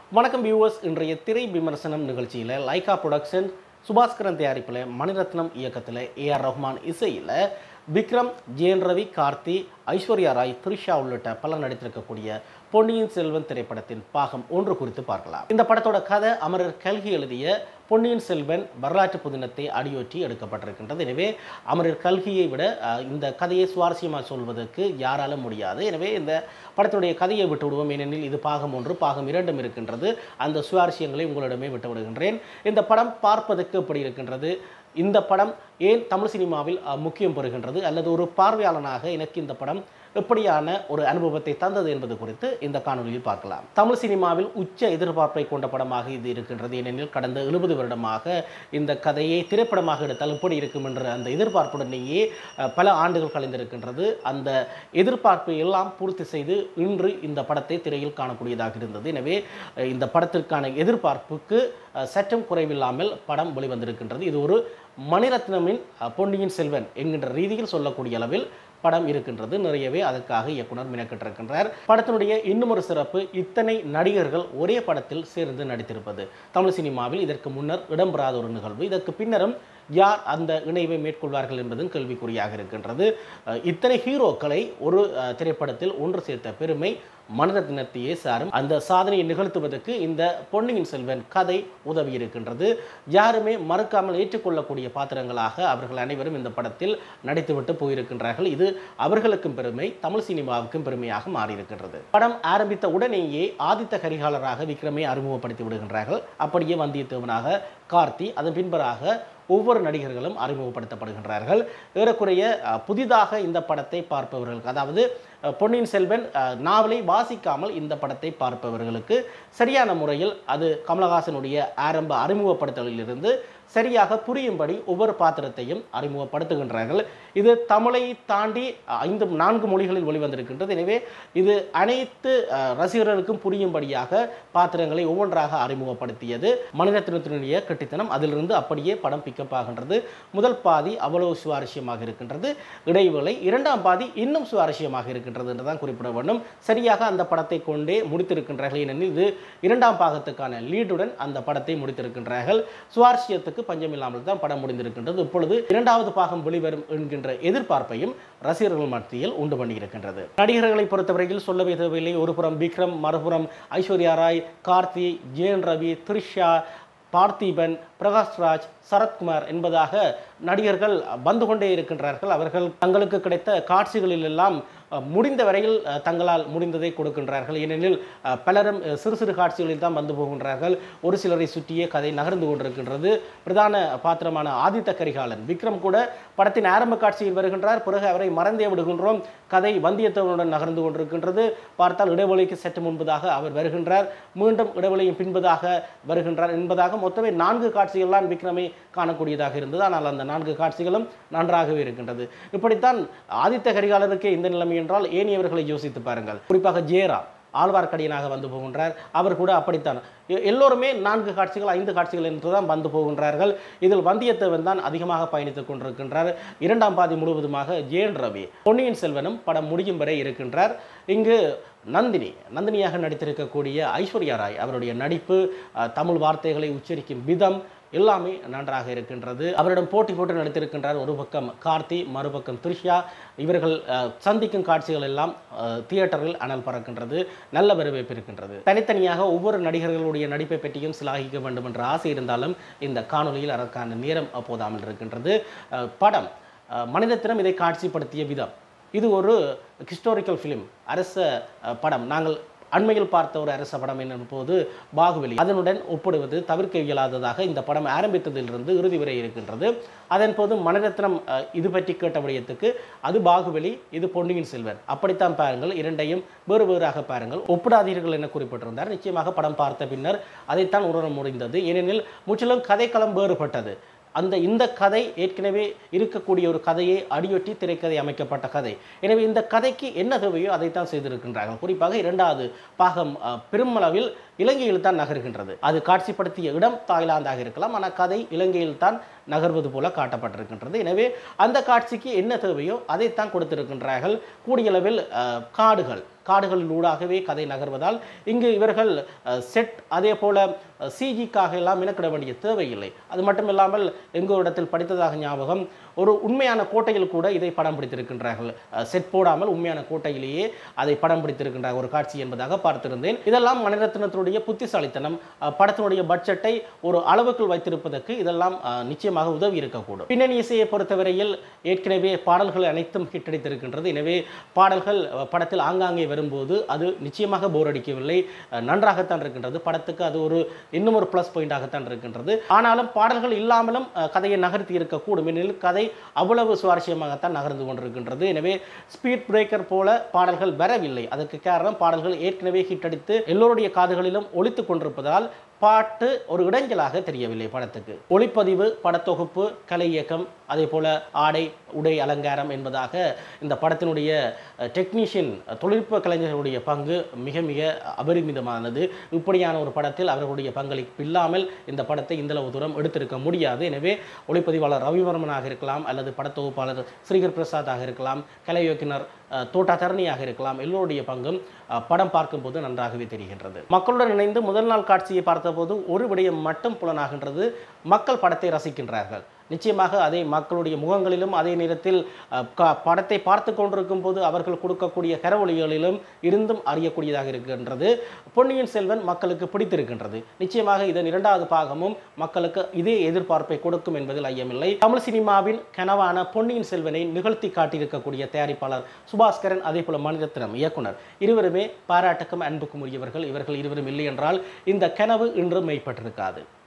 வணக்கம் வியூவர்ஸ் இன்றைய திரை விமர்சனம் நிகழ்ச்சியில் லைகா ப்ரொடக்ஷன் சுபாஸ்கரன் தயாரிப்பில் மணிரத்னம் இயக்கத்தில் ஏஆர் ரஹ்மான் இசையில் விக்ரம் ஜெயன் ரவி கார்த்தி ஐஸ்வர்யா ராய் த்ரிஷா உள்ளிட்ட பலர் நடித்திருக்கக்கூடிய பொன்னியின் செல்வன் திரைப்படத்தின் பாகம் ஒன்று குறித்து பார்க்கலாம் இந்த படத்தோட கதை அமரர் கல்கி எழுதிய பொன்னியின் செல்வன் வரலாற்று புதினத்தை அடியொற்றி எடுக்கப்பட்டிருக்கின்றது எனவே அமரர் கல்கியை விட அஹ், இந்த கதையை சுவாரஸ்யமாக சொல்வதற்கு யாராலும் முடியாது எனவே இந்த படத்துடைய கதையை விட்டு விடுவோம் ஏனெனில் இது பாகம் ஒன்று பாகம் இரண்டும் இருக்கின்றது அந்த சுவாரஸ்யங்களை உங்களிடமே விட்டு விடுகின்றேன் இந்த படம் பார்ப்பதற்கு எப்படி இருக்கின்றது இந்த படம் ஏன் தமிழ் சினிமாவில் அஹ், முக்கியம் பெறுகின்றது அல்லது ஒரு பார்வையாளனாக எனக்கு இந்த படம் எப்படியான ஒரு அனுபவத்தை தந்தது என்பது குறித்து இந்த காணொலியில் பார்க்கலாம் தமிழ் சினிமாவில் உச்ச எதிர்பார்ப்பை கொண்ட படமாக இது இருக்கின்றது ஏனெனில் கடந்த எழுபது வருடமாக இந்த கதையை திரைப்படமாக எடுத்தால் எப்படி இருக்கும் என்ற அந்த எதிர்பார்ப்புடனேயே அஹ், பல ஆண்டுகள் கழிந்திருக்கின்றது அந்த எதிர்பார்ப்பை எல்லாம் பூர்த்தி செய்து இன்று இந்த படத்தை திரையில் காணக்கூடியதாக இருந்தது எனவே அஹ், இந்த படத்திற்கான எதிர்பார்ப்புக்கு அஹ், சற்றும் குறைவில்லாமல் படம் வெளிவந்திருக்கின்றது இது ஒரு மணிரத்னமின் அஹ், பொன்னியின் செல்வன் என்கின்ற ரீதியில் சொல்லக்கூடிய அளவில் படம் இருக்கின்றது நிறையவே அதற்காக இயக்குனர் மினக்கிட்டிருக்கின்றார் படத்தினுடைய இன்னும் ஒரு சிறப்பு இத்தனை நடிகர்கள் ஒரே படத்தில் சேர்ந்து நடித்திருப்பது தமிழ் சினிமாவில் இதற்கு முன்னர் இடம்பெறாத ஒரு நிகழ்வு இதற்கு பின்னரும் யார் அந்த இணைவை மேற்கொள்வார்கள் என்பதும் கேள்விக்குறியாக இருக்கின்றது அஹ், இத்தனை ஹீரோக்களை ஒரு அஹ், திரைப்படத்தில் ஒன்று சேர்த்த பெருமை மனிதத்தினத்தையே சாரும் அந்த சாதனையை நிகழ்த்துவதற்கு இந்த பொன்னியின் செல்வன் கதை உதவி இருக்கின்றது யாருமே மறுக்காமல் ஏற்றுக்கொள்ளக்கூடிய பாத்திரங்களாக அவர்கள் அனைவரும் இந்த படத்தில் நடித்துவிட்டு போயிருக்கின்றார்கள் இது அவர்களுக்கும் பெருமை தமிழ் சினிமாவுக்கும் பெருமையாக மாறியிருக்கின்றது படம் ஆரம்பித்த உடனேயே ஆதித்த கரிகாலராக விக்ரமை அறிமுகப்படுத்தி விடுகின்றார்கள் அப்படியே வந்தியத்தேவனாக கார்த்தி அதன் பின்பராக ஒவ்வொரு நடிகர்களும் அறிமுகப்படுத்தப்படுகின்றார்கள் ஏறக்குறைய அஹ், புதிதாக இந்த படத்தை பார்ப்பவர்களுக்கு அதாவது அஹ், பொன்னியின் செல்வன் அஹ், நாவலை வாசிக்காமல் இந்த படத்தை பார்ப்பவர்களுக்கு சரியான முறையில் அது கமலஹாசனுடைய ஆரம்ப அறிமுகப்படுத்தலிலிருந்து சரியாக புரியும்படி ஒவ்வொரு பாத்திரத்தையும் அறிமுகப்படுத்துகின்றார்கள் இது தமிழை தாண்டி ஐந்து நான்கு மொழிகளில் வெளிவந்திருக்கின்றது எனவே இது அனைத்து அஹ், ரசிகர்களுக்கும் புரியும்படியாக பாத்திரங்களை ஒவ்வொன்றாக அறிமுகப்படுத்தியது மனிதத்தினத்தினுடைய கெட்டித்தனம் அதிலிருந்து அப்படியே படம் பிக்கப் ஆகின்றது முதல் பாதி அவ்வளவு சுவாரஸ்யமாக இருக்கின்றது இடைவேளை இரண்டாம் பாதி இன்னும் சுவாரஸ்யமாக இருக்கின்றது என்றுதான் குறிப்பிட வேண்டும் சரியாக அந்த படத்தை கொண்டே முடித்திருக்கின்றார்கள் ஏனெனில் இது இரண்டாம் பாகத்துக்கான லீடுடன் அந்த படத்தை முடித்திருக்கின்றார்கள் சுவாரஸ்யத்துக்கு பஞ்சமில்லாமல் தான் படம் முடிந்திருக்கின்றது இப்பொழுது இரண்டாவது பாகம் வெளிவரும் என்கின்ற எதிர்பார்ப்பையும் ரசிகர்கள் மத்தியில் உண்டு பண்ணியிருக்கின்றது நடிகர்களை பொறுத்தவரையில் சொல்லவே தேவையில்லை ஒரு புறம் விக்ரம் மறுபுறம் ஐஸ்வர்யா ராய் கார்த்தி ஜெயன் ரவி த்ரிஷா பார்த்திபன் பிரகாஷ்ராஜ் சரத்குமார் என்பதாக நடிகர்கள் வந்து கொண்டே இருக்கின்றார்கள் அவர்கள் தங்களுக்கு கிடைத்த காட்சிகளில் எல்லாம் அஹ், முடிந்த வரையில் அஹ், தங்களால் முடிந்ததை கொடுக்கின்றார்கள் ஏனெனில் அஹ், பலரும் அஹ், சிறு சிறு காட்சிகளில் தான் வந்து போகின்றார்கள் ஒரு சிலரை சுற்றியே கதை நகர்ந்து கொண்டிருக்கின்றது பிரதான பாத்திரமான ஆதித்த கரிகாலன் விக்ரம் கூட படத்தின் ஆரம்ப காட்சியில் வருகின்றார் பிறகு அவரை மறந்தே விடுகின்றோம் கதை வந்தியத்தேவனுடன் நகர்ந்து கொண்டிருக்கின்றது பார்த்தால் இடைவெளிக்கு சற்று முன்பதாக அவர் வருகின்றார் மீண்டும் இடைவெளியும் பின்பதாக வருகின்றார் என்பதாக மொத்தமே நான்கு காட்சிகள் தான் விக்ரமை காணக்கூடியதாக இருந்தது ஆனால் அந்த நான்கு காட்சிகளும் நன்றாகவே இருக்கின்றது இப்படித்தான் ஆதித்த கரிகாலருக்கே இந்த நிலைமை என்றால் ஏனியவர்களை யோசித்து பாருங்கள் குறிப்பாக ஜெயராம் ஆழ்வார்க்கடியனாக வந்து போகின்றார் அவர் கூட அப்படித்தான் எ- எல்லோருமே நான்கு காட்சிகள் ஐந்து காட்சிகள் என்று தான் வந்து போகின்றார்கள் இதில் வந்தியத்தேவன் தான் அதிகமாக பயணித்துக் கொண்டிருக்கின்றார் இரண்டாம் பாதி முழுவதுமாக ஜெயன் ரவி பொன்னியின் செல்வனும் படம் முடியும் வரை இருக்கின்றார் இங்கு நந்தினி நந்தினியாக நடித்திருக்கக்கூடிய ஐஸ்வர்யா ராய் அவருடைய நடிப்பு அஹ், தமிழ் வார்த்தைகளை உச்சரிக்கும் விதம் எல்லாமே நன்றாக இருக்கின்றது அவரிடம் போட்டி போட்டு நடித்திருக்கின்றார் ஒரு பக்கம் கார்த்தி மறுபக்கம் த்ரிஷா இவர்கள் அஹ், சந்திக்கும் காட்சிகள் எல்லாம் அஹ், தியேட்டரில் அனல் பறக்கின்றது நல்ல வரவேற்பு இருக்கின்றது தனித்தனியாக ஒவ்வொரு நடிகர்களுடைய நடிப்பை பற்றியும் சிலாகிக்க வேண்டும் என்ற ஆசை இருந்தாலும் இந்த காணொளியில் அதற்கான நேரம் போதாமல் இருக்கின்றது அஹ், படம் அஹ், மனிதத்தினம் இதை காட்சிப்படுத்திய விதம் இது ஒரு ஹிஸ்டாரிக்கல் ஃபிலிம் அரச அஹ், படம் நாங்கள் அண்மையில் பார்த்த ஒரு அரச படம் என்னும் போது பாகுபலி அதனுடன் ஒப்பிடுவது தவிர்க்க இயலாததாக இந்த படம் ஆரம்பித்ததிலிருந்து இறுதி வரை இருக்கின்றது அதன் போது மணிரத்னம் அஹ், இது பற்றி கேட்ட விடயத்துக்கு அது பாகுபலி இது பொன்னியின் செல்வன் அப்படித்தான் பாருங்கள் இரண்டையும் வேறு வேறாக பாருங்கள் ஒப்பிடாதீர்கள் என குறிப்பிட்டிருந்தார் நிச்சயமாக படம் பார்த்த பின்னர் அதைத்தான் உணர முடிந்தது ஏனெனில் முற்றிலும் கதைக்களம் வேறுபட்டது அந்த இந்த கதை ஏற்கனவே இருக்கக்கூடிய ஒரு கதையை அடியொட்டி திரைக்கதை அமைக்கப்பட்ட கதை எனவே இந்த கதைக்கு என்ன தேவையோ அதைத்தான் செய்திருக்கின்றார்கள் குறிப்பாக இரண்டாவது பாகம் அஹ், பெருமளவில் இலங்கையில் தான் நகர்கின்றது அது காட்சிப்படுத்திய இடம் தாய்லாந்தாக இருக்கலாம் ஆனால் கதை இலங்கையில் தான் நகர்வது போல காட்டப்பட்டிருக்கின்றது எனவே அந்த காட்சிக்கு என்ன தேவையோ அதைத்தான் கொடுத்திருக்கின்றார்கள் கூடியளவில் அஹ், காடுகள் காடுகளின் ஊடாகவே கதை நகர்வதால் இங்கு இவர்கள் செட் அதே போல சிஜிக்காக எல்லாம் மெனக்கிட வேண்டிய தேவையில்லை அது மட்டும் இல்லாமல் எங்கோ இடத்தில் படித்ததாக ஞாபகம் ஒரு உண்மையான கோட்டையில் கூட இதை படம் பிடித்திருக்கின்றார்கள் செட் போடாமல் உண்மையான கோட்டையிலேயே அதை படம் பிடித்திருக்கின்ற ஒரு காட்சி என்பதாக பார்த்திருந்தேன் இதெல்லாம் மணிரத்னத்தினுடைய புத்திசாலித்தனம் அஹ், படத்தினுடைய பட்ஜெட்டை ஒரு அளவுக்குள் வைத்திருப்பதற்கு இதெல்லாம் அஹ், நிச்சயமாக உதவி இருக்கக்கூடும் பின்னணி இசையை பொறுத்தவரையில் ஏற்கனவே பாடல்கள் அனைத்தும் ஹிட் அடித்திருக்கின்றது எனவே பாடல்கள் அஹ், படத்தில் ஆங்காங்கே வரும்போது அது நிச்சயமாக போர் அடிக்கவில்லை அஹ், நன்றாகத்தான் இருக்கின்றது படத்துக்கு அது ஒரு இன்னும் ஒரு ப்ளஸ் பாயிண்டாகத்தான் இருக்கின்றது ஆனாலும் பாடல்கள் இல்லாமலும் அஹ், கதையை நகர்த்தி இருக்கக்கூடும் எனில் கதை அவ்வளவு சுவாரஸ்யமாகத்தான் நகர்ந்து கொண்டிருக்கின்றது எனவே ஸ்பீட் பிரேக்கர் போல பாடல்கள் வரவில்லை அதற்கு காரணம் பாடல்கள் ஏற்கனவே ஹிட் அடித்து எல்லோருடைய காதுகளிலும் ஒலித்துக் கொண்டிருப்பதால் பாட்டு ஒரு இடைஞ்சலாக தெரியவில்லை படத்துக்கு ஒளிப்பதிவு படத்தொகுப்பு கலை இயக்கம் அதே போல ஆடை உடை அலங்காரம் என்பதாக இந்த படத்தினுடைய டெக்னீஷியன் தொழில்நுட்ப கலைஞர்களுடைய பங்கு மிக மிக அபரிமிதமானது இப்படியான ஒரு படத்தில் அவர்களுடைய பங்களிப்பு இல்லாமல் இந்த படத்தை இந்தளவு தூரம் எடுத்திருக்க முடியாது எனவே ஒளிப்பதிவாளர் ரவிவர்மனாக இருக்கலாம் அல்லது படத்தொகுப்பாளர் ஸ்ரீகர் பிரசாதாக இருக்கலாம் கலை இயக்குனர் அஹ், தோட்டா தரணியாக இருக்கலாம் எல்லோருடைய பங்கும் அஹ், படம் பார்க்கும்போது நன்றாகவே தெரிகின்றது மக்களுடன் இணைந்து முதல் நாள் காட்சியை பார்த்தபோது ஒரு விடயம் மட்டும் புலனாகின்றது மக்கள் படத்தை ரசிக்கின்றார்கள் நிச்சயமாக அதை மக்களுடைய முகங்களிலும் அதே நேரத்தில் அஹ், க- படத்தை பார்த்து கொண்டிருக்கும் போது அவர்கள் கொடுக்கக்கூடிய கரவொலிகளிலும் இருந்தும் அறியக்கூடியதாக இருக்கின்றது பொன்னியின் செல்வன் மக்களுக்கு பிடித்திருக்கின்றது நிச்சயமாக இதன் இரண்டாவது பாகமும் மக்களுக்கு இதே எதிர்பார்ப்பை கொடுக்கும் என்பதில் ஐயமில்லை தமிழ் சினிமாவின் கனவான பொன்னியின் செல்வனை நிகழ்த்தி காட்டியிருக்கக்கூடிய தயாரிப்பாளர் சுபாஸ்கரன் அதே போல மணிரத்னம் இயக்குனர் இருவருமே பாராட்டுக்கும் அன்புக்கும் உரியவர்கள் இவர்கள் இருவரும் இல்லை என்றால் இந்த கனவு இன்று மெய்ப்பட்டிருக்காது